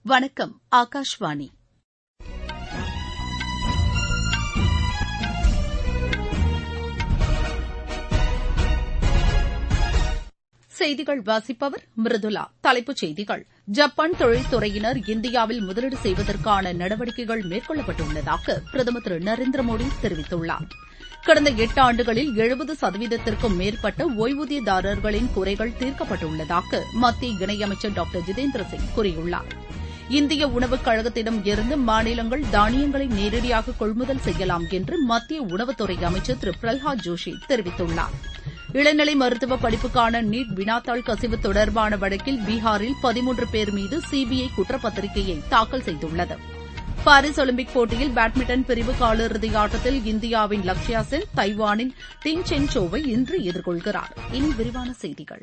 வணக்கம் ஆகாஷ்வாணி செய்திகள் வாசிப்பவர் மிருதுலா தலைப்புச் செய்திகள் ஜப்பான் தொழில்துறையினர் இந்தியாவில் முதலீடு செய்வதற்கான நடவடிக்கைகள் மேற்கொள்ளப்பட்டுள்ளதாக பிரதமர் திரு நரேந்திர மோடி தெரிவித்துள்ளார் கடந்த எட்டு ஆண்டுகளில் எழுபது சதவீதத்திற்கும் மேற்பட்ட ஒய்வூதியதாரர்களின் குறைகள் தீர்க்கப்பட்டுள்ளதாக மத்திய இணையமைச்சர் டாக்டர் ஜிதேந்திர சிங் கூறியுள்ளார் இந்திய உணவுக் கழகத்திடம் இருந்து மாநிலங்கள் தானியங்களை நேரடியாக கொள்முதல் செய்யலாம் என்று மத்திய உணவுத்துறை அமைச்சர் திரு பிரல்ஹாத் ஜோஷி தெரிவித்துள்ளார் இளநிலை மருத்துவ படிப்புக்கான நீட் வினாத்தாள் கசிவு தொடர்பான வழக்கில் பீகாரில் பதிமூன்று பேர் மீது சிபிஐ குற்றப்பத்திரிகையை தாக்கல் செய்துள்ளது பாரிஸ் ஒலிம்பிக் போட்டியில் பேட்மிண்டன் பிரிவு காலிறுதி ஆட்டத்தில் இந்தியாவின் லக்ஷயா சென் தைவானின் டிங் சென் சோவை இன்று எதிர்கொள்கிறார் இனி விரிவான செய்திகள்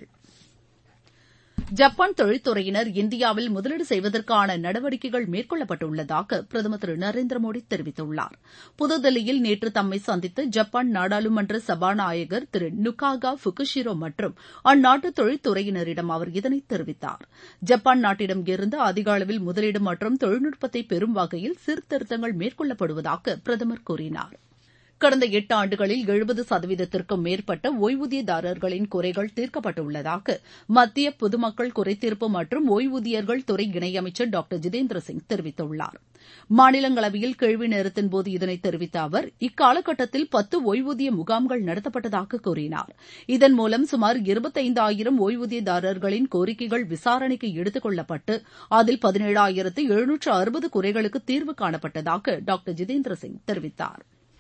ஜப்பான் தொழில்துறையினர் இந்தியாவில் முதலீடு செய்வதற்கான நடவடிக்கைகள் மேற்கொள்ளப்பட்டுள்ளதாக பிரதமர் திரு நரேந்திர மோடி தெரிவித்துள்ளார் புதுதில்லியில் நேற்று தம்மை சந்தித்த ஜப்பான் நாடாளுமன்ற சபாநாயகர் திரு நுகாகா ஃபுகுஷிரோ மற்றும் அந்நாட்டு தொழில்துறையினரிடம் அவர் இதனை தெரிவித்தார் ஜப்பான் நாட்டிடம் இருந்து அதிக அளவில் முதலீடு மற்றும் தொழில்நுட்பத்தை பெறும் வகையில் சீர்திருத்தங்கள் மேற்கொள்ளப்படுவதாக பிரதமர் கூறினார் கடந்த எட்டு ஆண்டுகளில் எழுபது சதவீதத்திற்கும் மேற்பட்ட ஒய்வூதியதாரர்களின் குறைகள் தீர்க்கப்பட்டுள்ளதாக மத்திய பொதுமக்கள் குறைதீர்ப்பு மற்றும் ஒய்வூதியர்கள் துறை இணையமைச்சர் டாக்டர் ஜிதேந்திர சிங் தெரிவித்துள்ளார் மாநிலங்களவையில் கேள்வி நேரத்தின்போது இதனை தெரிவித்த அவர் இக்காலகட்டத்தில் பத்து ஒய்வூதிய முகாம்கள் நடத்தப்பட்டதாக கூறினார் இதன் மூலம் சுமார் இருபத்தைந்தாயிரம் ஒய்வூதியதாரர்களின் கோரிக்கைகள் விசாரணைக்கு எடுத்துக் கொள்ளப்பட்டு அதில் பதினேழாயிரத்து எழுநூற்று அறுபது குறைகளுக்கு தீர்வு காணப்பட்டதாக டாக்டர் ஜிதேந்திர சிங் தெரிவித்தார்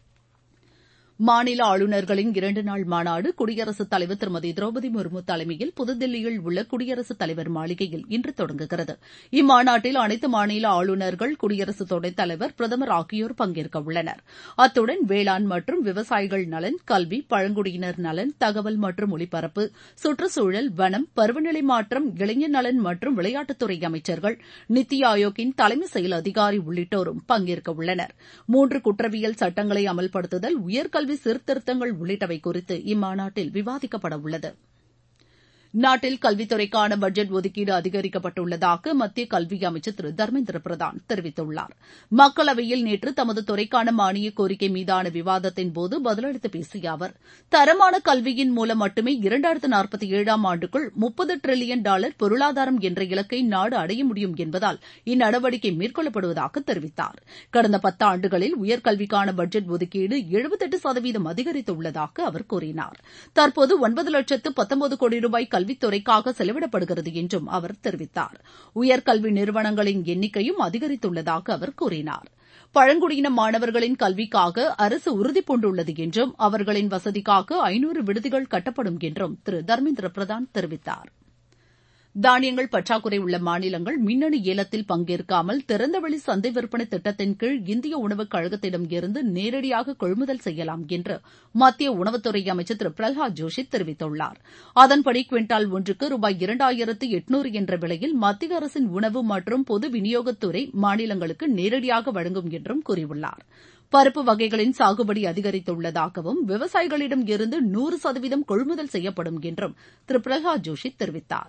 மாநில ஆளுநர்களின் இரண்டு நாள் மாநாடு குடியரசுத் தலைவர் திருமதி திரௌபதி முர்மு தலைமையில் புதுதில்லியில் உள்ள குடியரசுத் தலைவர் மாளிகையில் இன்று தொடங்குகிறது இம்மாநாட்டில் அனைத்து மாநில ஆளுநர்கள் குடியரசு துணைத் தலைவர் பிரதமர் ஆகியோர் பங்கேற்க உள்ளனர் அத்துடன் வேளாண் மற்றும் விவசாயிகள் நலன் கல்வி பழங்குடியினர் நலன் தகவல் மற்றும் ஒலிபரப்பு சுற்றுச்சூழல் வனம் பருவநிலை மாற்றம் இளைஞர் நலன் மற்றும் விளையாட்டுத்துறை அமைச்சர்கள் நித்தி ஆயோக்கின் தலைமை செயல் அதிகாரி உள்ளிட்டோரும் பங்கேற்க உள்ளனர் மூன்று குற்றவியல் சட்டங்களை அமல்படுத்துதல் உயர்கல்வி கல்வி சீர்திருத்தங்கள் உள்ளிட்டவை குறித்து இம்மாநாட்டில் விவாதிக்கப்பட உள்ளது நாட்டில் கல்வித்துறைக்கான பட்ஜெட் ஒதுக்கீடு அதிகரிக்கப்பட்டுள்ளதாக மத்திய கல்வி அமைச்சர் திரு தர்மேந்திர பிரதான் தெரிவித்துள்ளார் மக்களவையில் நேற்று தமது துறைக்கான மானிய கோரிக்கை மீதான விவாதத்தின்போது பதிலளித்து பேசிய அவர் தரமான கல்வியின் மூலம் மட்டுமே இரண்டாயிரத்து நாற்பத்தி ஏழாம் ஆண்டுக்குள் முப்பது டிரில்லியன் டாலர் பொருளாதாரம் என்ற இலக்கை நாடு அடைய முடியும் என்பதால் இந்நடவடிக்கை மேற்கொள்ளப்படுவதாக தெரிவித்தார் கடந்த பத்தாண்டுகளில் உயர்கல்விக்கான பட்ஜெட் ஒதுக்கீடு எழுபத்தெட்டு சதவீதம் அதிகரித்துள்ளதாக அவர் கூறினார் தற்போது ஒன்பது லட்சத்து பத்தொன்பது கோடி ரூபாய் கல்வித்துறைக்காக செலவிடப்படுகிறது என்றும் அவர் தெரிவித்தார் உயர்கல்வி நிறுவனங்களின் எண்ணிக்கையும் அதிகரித்துள்ளதாக அவர் கூறினார் பழங்குடியின மாணவர்களின் கல்விக்காக அரசு உறுதிபூண்டுள்ளது என்றும் அவர்களின் வசதிக்காக ஐநூறு விடுதிகள் கட்டப்படும் என்றும் திரு தர்மேந்திர பிரதான் தெரிவித்தார் தானியங்கள் பற்றாக்குறை உள்ள மாநிலங்கள் மின்னணு ஏலத்தில் பங்கேற்காமல் திறந்தவெளி சந்தை விற்பனை திட்டத்தின் கீழ் இந்திய உணவுக் கழகத்திடம் இருந்து நேரடியாக கொள்முதல் செய்யலாம் என்று மத்திய உணவுத்துறை அமைச்சர் திரு பிரல்ஹாத் ஜோஷி தெரிவித்துள்ளார் அதன்படி குவிண்டால் ஒன்றுக்கு ரூபாய் இரண்டாயிரத்து எட்நூறு என்ற விலையில் மத்திய அரசின் உணவு மற்றும் பொது விநியோகத்துறை மாநிலங்களுக்கு நேரடியாக வழங்கும் என்றும் கூறியுள்ளார் பருப்பு வகைகளின் சாகுபடி அதிகரித்துள்ளதாகவும் விவசாயிகளிடம் இருந்து நூறு சதவீதம் கொள்முதல் செய்யப்படும் என்றும் திரு பிரல்ஹாத் ஜோஷி தெரிவித்தாா்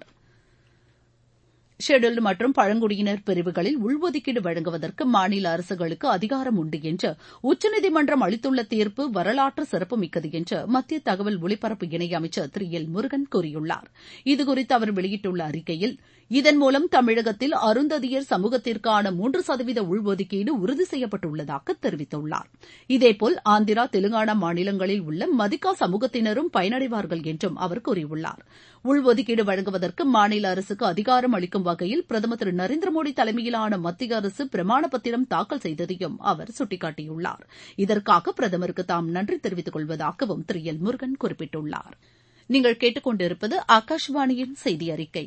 ஷெட்யூல்டு மற்றும் பழங்குடியினர் பிரிவுகளில் உள்ஒதுக்கீடு வழங்குவதற்கு மாநில அரசுகளுக்கு அதிகாரம் உண்டு என்று உச்சநீதிமன்றம் அளித்துள்ள தீர்ப்பு வரலாற்று சிறப்புமிக்கது என்று மத்திய தகவல் ஒலிபரப்பு இணையமைச்சர் திரு எல் முருகன் கூறியுள்ளார் இதுகுறித்து அவர் வெளியிட்டுள்ள அறிக்கையில் இதன் மூலம் தமிழகத்தில் அருந்ததியர் சமூகத்திற்கான மூன்று சதவீத உள்ஒதுக்கீடு உறுதி செய்யப்பட்டுள்ளதாக தெரிவித்துள்ளார் இதேபோல் ஆந்திரா தெலுங்கானா மாநிலங்களில் உள்ள மதிகா சமூகத்தினரும் பயனடைவார்கள் என்றும் அவர் கூறியுள்ளார் உள்ஒதுக்கீடு வழங்குவதற்கு மாநில அரசுக்கு அதிகாரம் அளிக்கும் வகையில் பிரதமர் திரு நரேந்திர மோடி தலைமையிலான மத்திய அரசு பிரமாண பத்திரம் தாக்கல் செய்ததையும் அவர் சுட்டிக்காட்டியுள்ளார் இதற்காக பிரதமருக்கு தாம் நன்றி தெரிவித்துக் கொள்வதாகவும் திரு எல் முருகன் குறிப்பிட்டுள்ளார் நீங்கள் கேட்டுக்கொண்டிருப்பது ஆகாஷவாணியின் செய்தி அறிக்கை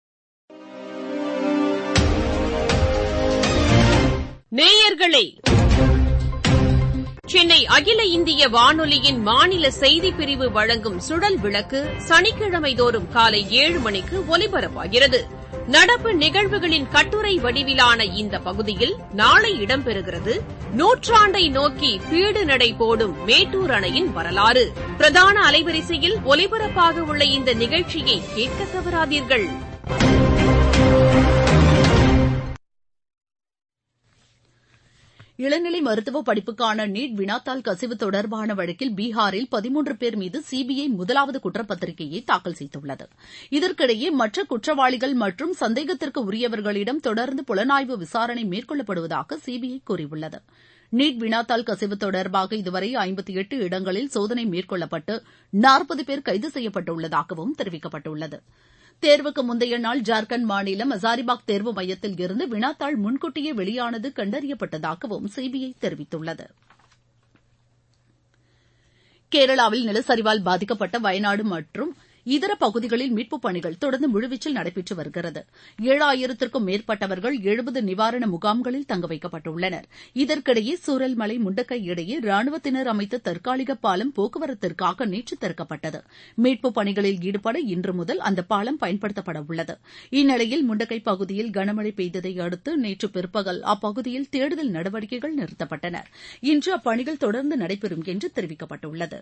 நேயர்களே சென்னை அகில இந்திய வானொலியின் மாநில செய்திப் பிரிவு வழங்கும் சுழல் விளக்கு சனிக்கிழமை தோறும் காலை ஏழு மணிக்கு ஒலிபரப்பாகிறது நடப்பு நிகழ்வுகளின் கட்டுரை வடிவிலான இந்த பகுதியில் நாளை இடம்பெறுகிறது நூற்றாண்டை நோக்கி பீடு நடை போடும் மேட்டூர் அணையின் வரலாறு பிரதான அலைவரிசையில் ஒலிபரப்பாக உள்ள இந்த நிகழ்ச்சியை கேட்க தவறாதீர்கள் இளநிலை மருத்துவ படிப்புக்கான நீட் வினாத்தாள் கசிவு தொடர்பான வழக்கில் பீகாரில் பதிமூன்று பேர் மீது சிபிஐ முதலாவது குற்றப்பத்திரிகையை தாக்கல் செய்துள்ளது இதற்கிடையே மற்ற குற்றவாளிகள் மற்றும் சந்தேகத்திற்கு உரியவர்களிடம் தொடர்ந்து புலனாய்வு விசாரணை மேற்கொள்ளப்படுவதாக சிபிஐ கூறியுள்ளது நீட் வினாத்தாள் கசிவு தொடர்பாக இதுவரை ஐம்பத்தி எட்டு இடங்களில் சோதனை மேற்கொள்ளப்பட்டு நாற்பது பேர் கைது செய்யப்பட்டுள்ளதாகவும் தெரிவிக்கப்பட்டுள்ளது தேர்வுக்கு முந்தைய நாள் ஜார்க்கண்ட் மாநிலம் ஹசாரிபாக் தேர்வு மையத்தில் இருந்து வினாத்தாள் முன்கூட்டியே வெளியானது கண்டறியப்பட்டதாகவும் சிபிஐ தெரிவித்துள்ளது கேரளாவில் நிலச்சரிவால் பாதிக்கப்பட்ட வயநாடு மற்றும் இதர பகுதிகளில் மீட்புப் பணிகள் தொடர்ந்து முழுவீச்சில் நடைபெற்று வருகிறது ஏழாயிரத்திற்கும் மேற்பட்டவர்கள் எழுபது நிவாரண முகாம்களில் தங்க வைக்கப்பட்டுள்ளனர் இதற்கிடையே சூரல்மலை முண்டக்கை இடையே ராணுவத்தினர் அமைத்த தற்காலிக பாலம் போக்குவரத்திற்காக நேற்று திறக்கப்பட்டது மீட்புப் பணிகளில் ஈடுபட இன்று முதல் அந்த பாலம் பயன்படுத்தப்பட உள்ளது இந்நிலையில் முண்டக்கை பகுதியில் கனமழை பெய்ததை அடுத்து நேற்று பிற்பகல் அப்பகுதியில் தேடுதல் நடவடிக்கைகள் நிறுத்தப்பட்டன இன்று அப்பணிகள் தொடர்ந்து நடைபெறும் என்று தெரிவிக்கப்பட்டுள்ளது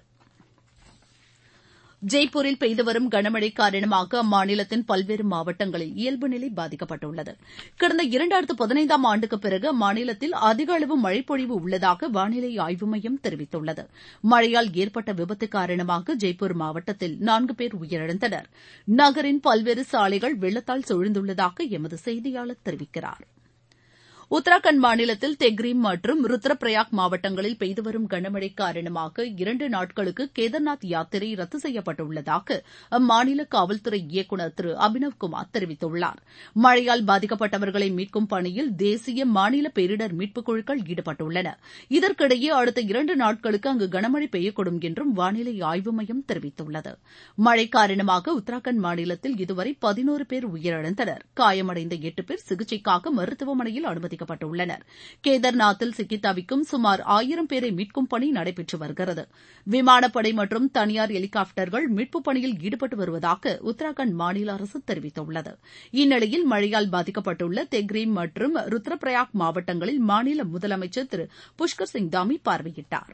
ஜெய்ப்பூரில் பெய்து வரும் கனமழை காரணமாக அம்மாநிலத்தின் பல்வேறு மாவட்டங்களில் இயல்பு நிலை பாதிக்கப்பட்டுள்ளது கடந்த இரண்டாயிரத்து பதினைந்தாம் ஆண்டுக்கு பிறகு அம்மாநிலத்தில் அதிக அளவு மழைப்பொழிவு உள்ளதாக வானிலை ஆய்வு மையம் தெரிவித்துள்ளது மழையால் ஏற்பட்ட விபத்து காரணமாக ஜெய்ப்பூர் மாவட்டத்தில் நான்கு பேர் உயிரிழந்தனர் நகரின் பல்வேறு சாலைகள் வெள்ளத்தால் சூழ்ந்துள்ளதாக எமது செய்தியாளர் தெரிவிக்கிறார் உத்தராகண்ட் மாநிலத்தில் தெக்ரீம் மற்றும் ருத்ரப்பிரயாக் மாவட்டங்களில் பெய்து வரும் கனமழை காரணமாக இரண்டு நாட்களுக்கு கேதார்நாத் யாத்திரை ரத்து செய்யப்பட்டுள்ளதாக அம்மாநில காவல்துறை இயக்குநர் திரு அபினவ் குமார் தெரிவித்துள்ளார் மழையால் பாதிக்கப்பட்டவர்களை மீட்கும் பணியில் தேசிய மாநில பேரிடர் மீட்புக் குழுக்கள் ஈடுபட்டுள்ளன இதற்கிடையே அடுத்த இரண்டு நாட்களுக்கு அங்கு கனமழை பெய்யக்கூடும் என்றும் வானிலை ஆய்வு மையம் தெரிவித்துள்ளது மழை காரணமாக உத்தராகண்ட் மாநிலத்தில் இதுவரை பதினோரு பேர் உயிரிழந்தனர் காயமடைந்த எட்டு பேர் சிகிச்சைக்காக மருத்துவமனையில் அனுமதி அனுமதிக்கப்பட்டுள்ளனர் கேதார்நாத்தில் சிக்கி தவிக்கும் சுமார் ஆயிரம் பேரை மீட்கும் பணி நடைபெற்று வருகிறது விமானப்படை மற்றும் தனியார் ஹெலிகாப்டர்கள் மீட்புப் பணியில் ஈடுபட்டு வருவதாக உத்தராகண்ட் மாநில அரசு தெரிவித்துள்ளது இந்நிலையில் மழையால் பாதிக்கப்பட்டுள்ள தெக்ரீம் மற்றும் ருத்ரப்பிரயாக் மாவட்டங்களில் மாநில முதலமைச்சர் திரு புஷ்கர் சிங் தாமி பார்வையிட்டார்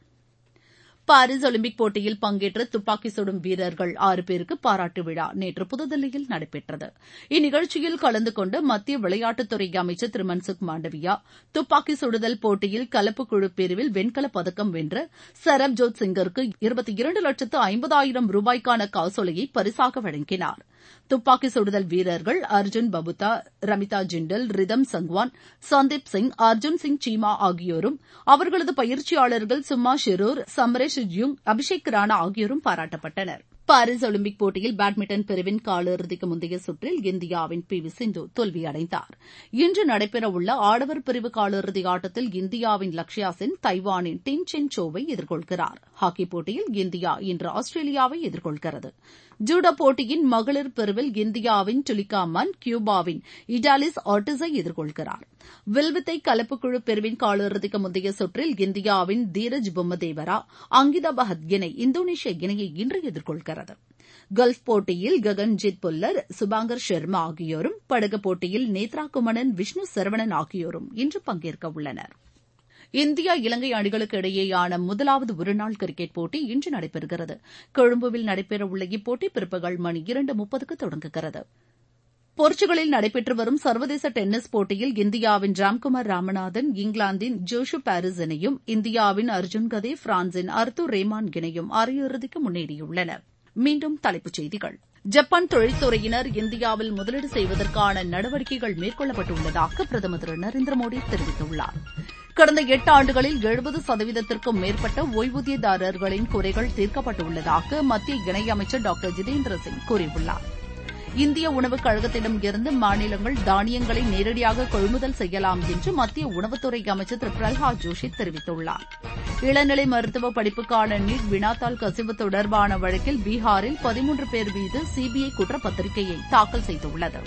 பாரிஸ் ஒலிம்பிக் போட்டியில் பங்கேற்ற துப்பாக்கி சுடும் வீரர்கள் ஆறு பேருக்கு பாராட்டு விழா நேற்று புதுதில்லியில் நடைபெற்றது இந்நிகழ்ச்சியில் கலந்து கொண்ட மத்திய விளையாட்டுத்துறை அமைச்சர் திரு மன்சுக் மாண்டவியா துப்பாக்கி சுடுதல் போட்டியில் கலப்பு குழு பிரிவில் வெண்கலப் பதக்கம் வென்ற சரப்ஜோத் சிங்கிற்கு இருபத்தி இரண்டு லட்சத்து ஐம்பதாயிரம் ரூபாய்க்கான காசோலையை பரிசாக வழங்கினார் துப்பாக்கி சுடுதல் வீரர்கள் அர்ஜுன் பபுதா ரமிதா ஜிண்டல் ரிதம் சங்வான் சந்தீப் சிங் அர்ஜுன் சிங் சீமா ஆகியோரும் அவர்களது பயிற்சியாளர்கள் சும்மா ஷிரூர் சம்ரேஷ் யுங் அபிஷேக் ராணா ஆகியோரும் பாராட்டப்பட்டனர் பாரிஸ் ஒலிம்பிக் போட்டியில் பேட்மிண்டன் பிரிவின் காலிறுதிக்கு முந்தைய சுற்றில் இந்தியாவின் பி வி சிந்து தோல்வியடைந்தார் இன்று நடைபெறவுள்ள ஆடவர் பிரிவு காலிறுதி ஆட்டத்தில் இந்தியாவின் லக்ஷயா சென் தைவானின் டின் சென் சோவை எதிர்கொள்கிறார் ஹாக்கி போட்டியில் இந்தியா இன்று ஆஸ்திரேலியாவை எதிர்கொள்கிறது ஜூடோ போட்டியின் மகளிர் பிரிவில் இந்தியாவின் டுலிகா மன் கியூபாவின் இடாலிஸ் ஆர்டிஸை எதிர்கொள்கிறார் வில்வித்தை கலப்புக்குழு பிரிவின் காலிறுதிக்கு முந்தைய சுற்றில் இந்தியாவின் தீரஜ் பொம்மதேவரா அங்கிதா பஹத் இணை இந்தோனேஷிய இணையை இன்று எதிர்கொள்கிறது கல்ஃப் போட்டியில் ககன்ஜித் புல்லர் சுபாங்கர் சர்மா ஆகியோரும் படகு போட்டியில் நேத்ரா குமணன் விஷ்ணு சரவணன் ஆகியோரும் இன்று பங்கேற்க உள்ளனர் இந்தியா இலங்கை அணிகளுக்கு இடையேயான முதலாவது ஒருநாள் கிரிக்கெட் போட்டி இன்று நடைபெறுகிறது கொழும்புவில் நடைபெறவுள்ள இப்போட்டி பிற்பகல் மணி இரண்டு முப்பதுக்கு தொடங்குகிறது போர்ச்சுகலில் நடைபெற்று வரும் சர்வதேச டென்னிஸ் போட்டியில் இந்தியாவின் ராம்குமார் ராமநாதன் இங்கிலாந்தின் ஜோஷு பாரிஸ் இணையும் இந்தியாவின் அர்ஜுன் கதே பிரான்சின் அர்த்தூர் ரேமான் இணையும் அரையிறுதிக்கு முன்னேறியுள்ளனர் மீண்டும் தலைப்புச் செய்திகள் ஜப்பான் தொழில்துறையினர் இந்தியாவில் முதலீடு செய்வதற்கான நடவடிக்கைகள் மேற்கொள்ளப்பட்டுள்ளதாக பிரதமர் திரு நரேந்திர மோடி தெரிவித்துள்ளார் கடந்த எட்டு ஆண்டுகளில் எழுபது சதவீதத்திற்கும் மேற்பட்ட ஓய்வூதியதாரர்களின் குறைகள் தீர்க்கப்பட்டுள்ளதாக மத்திய இணையமைச்சர் டாக்டர் ஜிதேந்திர சிங் கூறியுள்ளார் இந்திய உணவுக் கழகத்திடம் இருந்து மாநிலங்கள் தானியங்களை நேரடியாக கொள்முதல் செய்யலாம் என்று மத்திய உணவுத்துறை அமைச்சர் திரு பிரல்ஹாத் ஜோஷி தெரிவித்துள்ளார் இளநிலை மருத்துவ படிப்புக்கான நீட் வினாத்தாள் கசிவு தொடர்பான வழக்கில் பீகாரில் பதிமூன்று பேர் மீது சிபிஐ குற்றப்பத்திரிகையை தாக்கல் செய்துள்ளது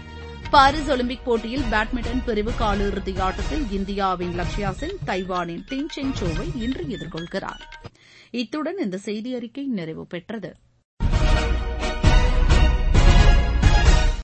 பாரிஸ் ஒலிம்பிக் போட்டியில் பேட்மிண்டன் பிரிவு காலிறுதி ஆட்டத்தில் இந்தியாவின் லக்ஷயா சென் தைவானின் டின் சென் சோவை இன்று எதிர்கொள்கிறார் இத்துடன் இந்த செய்தி அறிக்கை நிறைவு பெற்றது